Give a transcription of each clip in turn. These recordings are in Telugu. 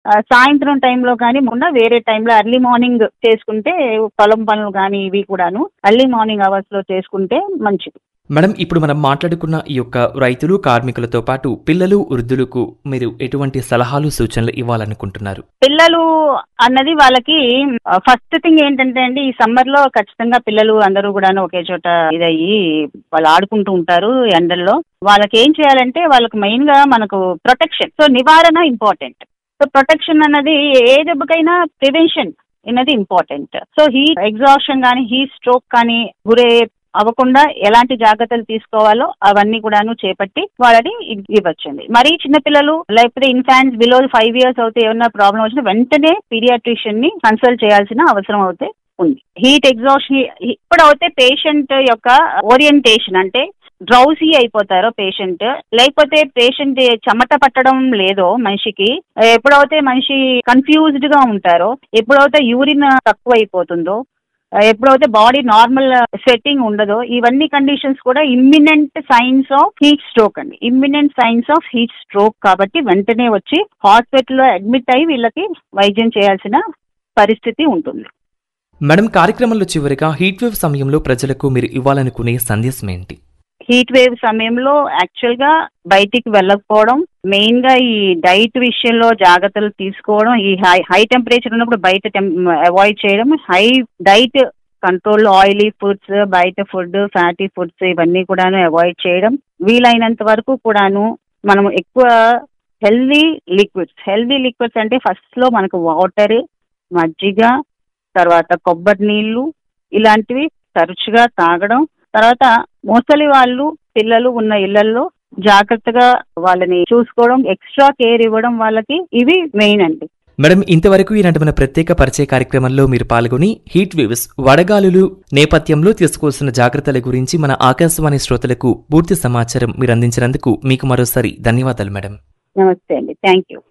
ఆ, సాయంత్రం టైంలో కానీ మొన్న వేరే టైంలో ఎర్లీ మార్నింగ్ చేసుకుంటే పొలం పనులు కానీ ఇవి కూడాను ఎర్లీ మార్నింగ్ అవర్స్ లో చేసుకుంటే మంచిది మేడం ఇప్పుడు మనం మాట్లాడుకున్న ఈ యొక్క రైతులు కార్మికులతో పాటు పిల్లలు వృద్ధులకు మీరు ఎటువంటి సలహాలు సూచనలు ఇవ్వాలనుకుంటున్నారు పిల్లలు అన్నది వాళ్ళకి ఫస్ట్ థింగ్ ఏంటంటే అండి ఈ సమ్మర్ లో ఖచ్చితంగా పిల్లలు అందరూ కూడా ఒకే చోట ఇదయ్యి వాళ్ళు ఆడుకుంటూ ఉంటారు ఎండల్లో వాళ్ళకి ఏం చేయాలంటే వాళ్ళకి మెయిన్ గా మనకు ప్రొటెక్షన్ సో నివారణ ఇంపార్టెంట్ సో ప్రొటెక్షన్ అన్నది ఏ దెబ్బకైనా ప్రివెన్షన్ అనేది ఇంపార్టెంట్ సో హీట్ ఎగ్జాషన్ కానీ హీట్ స్ట్రోక్ కానీ గురే అవ్వకుండా ఎలాంటి జాగ్రత్తలు తీసుకోవాలో అవన్నీ కూడాను చేపట్టి వాళ్ళని ఇ- ఇవ్వచ్చండి మరీ చిన్నపిల్లలు లేకపోతే ఇన్ఫాంట్స్ బిలో ఫైవ్ ఇయర్స్ అవుతే ఏమన్నా ప్రాబ్లం వచ్చినా వెంటనే పీడియాట్రిషియన్ ని కన్సల్ట్ చేయాల్సిన అవసరం అవుతే ఉంది హీట్ ఎగ్జాషన్ ఇప్పుడైతే పేషెంట్ యొక్క ఓరియంటేషన్ అంటే డ్రౌసీ అయిపోతారో పేషెంట్ లేకపోతే పేషెంట్ చెమట పట్టడం లేదో మనిషికి ఎప్పుడైతే మనిషి కన్ఫ్యూజ్డ్ గా ఉంటారో ఎప్పుడైతే యూరిన్ తక్కువ అయిపోతుందో ఎప్పుడైతే బాడీ నార్మల్ సెట్టింగ్ ఉండదో ఇవన్నీ కండిషన్స్ కూడా imminent signs of heat stroke అండి imminent signs of heat stroke కాబట్టి వెంటనే వచ్చి హాస్పిటల్లో అడ్మిట్ అయ్యి వీళ్ళకి వైద్యం చేయాల్సిన పరిస్థితి ఉంటుంది మేడం కార్యక్రమంలో చివరిగా హీట్ వేవ్ సమయంలో ప్రజలకు మీరు ఇవ్వాలనుకునే సందేశం ఏంటి హీట్ వేవ్ సమయంలో యాక్చువల్ గా బయటికి వెళ్ళకపోవడం మెయిన్ గా ఈ డైట్ విషయంలో జాగ్రత్తలు తీసుకోవడం ఈ హై హై టెంపరేచర్ ఉన్నప్పుడు బయట అవాయిడ్ చేయడం high diet control oily foods బయట ఫుడ్ ఫ్యాటీ ఫుడ్స్ ఇవన్నీ కూడాను అవాయిడ్ చేయడం వీలైనంత వరకు కూడాను మనం ఎక్కువ హెల్దీ లిక్విడ్స్ హెల్దీ లిక్విడ్స్ అంటే ఫస్ట్ లో మనకు వాటర్ మజ్జిగ తర్వాత కొబ్బరి నీళ్లు ఇలాంటివి తరచుగా తాగడం తర్వాత ముసలి వాళ్ళు పిల్లలు ఉన్న ఇళ్లలో జాగ్రత్తగా వాళ్ళని చూసుకోవడం ఎక్స్ట్రా కేర్ ఇవ్వడం వాళ్ళకి ఇవి మెయిన్ అండి మేడం ఇంతవరకు ఈనాటి మన ప్రత్యేక పరిచయ కార్యక్రమంలో మీరు పాల్గొని హీట్ వేవ్స్ వడగాలులు నేపథ్యంలో తీసుకోవాల్సిన జాగ్రత్తల గురించి మన ఆకాశవాణి శ్రోతలకు పూర్తి సమాచారం మీరు అందించినందుకు మీకు మరోసారి ధన్యవాదాలు మేడం నమస్తే అండి థ్యాంక్ యూ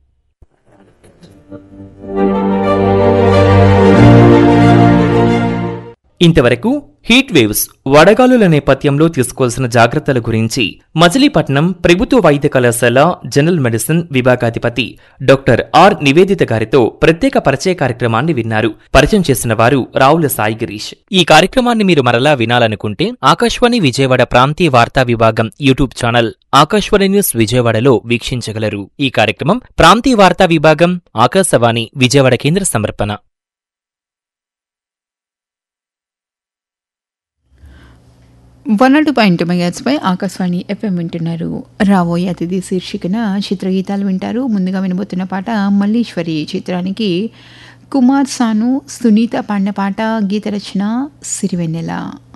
ఇంతవరకు హీట్ వేవ్స్ వడగాలుల నేపథ్యంలో తీసుకోవాల్సిన జాగ్రత్తల గురించి మచిలీపట్నం ప్రభుత్వ వైద్య కళాశాల జనరల్ మెడిసిన్ విభాగాధిపతి డాక్టర్ ఆర్ నివేదిత గారితో ప్రత్యేక పరిచయ కార్యక్రమాన్ని విన్నారు పరిచయం చేసిన వారు రావుల సాయి గిరీష్ ఈ కార్యక్రమాన్ని మీరు మరలా వినాలనుకుంటే ఆకాశవాణి విజయవాడ ప్రాంతీయ వార్తా విభాగం యూట్యూబ్ ఛానల్ ఆకాశవాణి న్యూస్ విజయవాడలో వీక్షించగలరు ఈ కార్యక్రమం ప్రాంతీయ వార్తా విభాగం ఆకాశవాణి విజయవాడ కేంద్ర సమర్పణ వన్ టూ పాయింట్ మెగాట్స్పై ఆకాశవాణి ఎఫ్ఎం వింటున్నారు రాబోయే అతిథి శీర్షికన చిత్రగీతాలు వింటారు ముందుగా వినబోతున్న పాట మల్లీశ్వరి చిత్రానికి కుమార్ సాను సునీత పాడిన పాట గీత రచన సిరివెన్నెల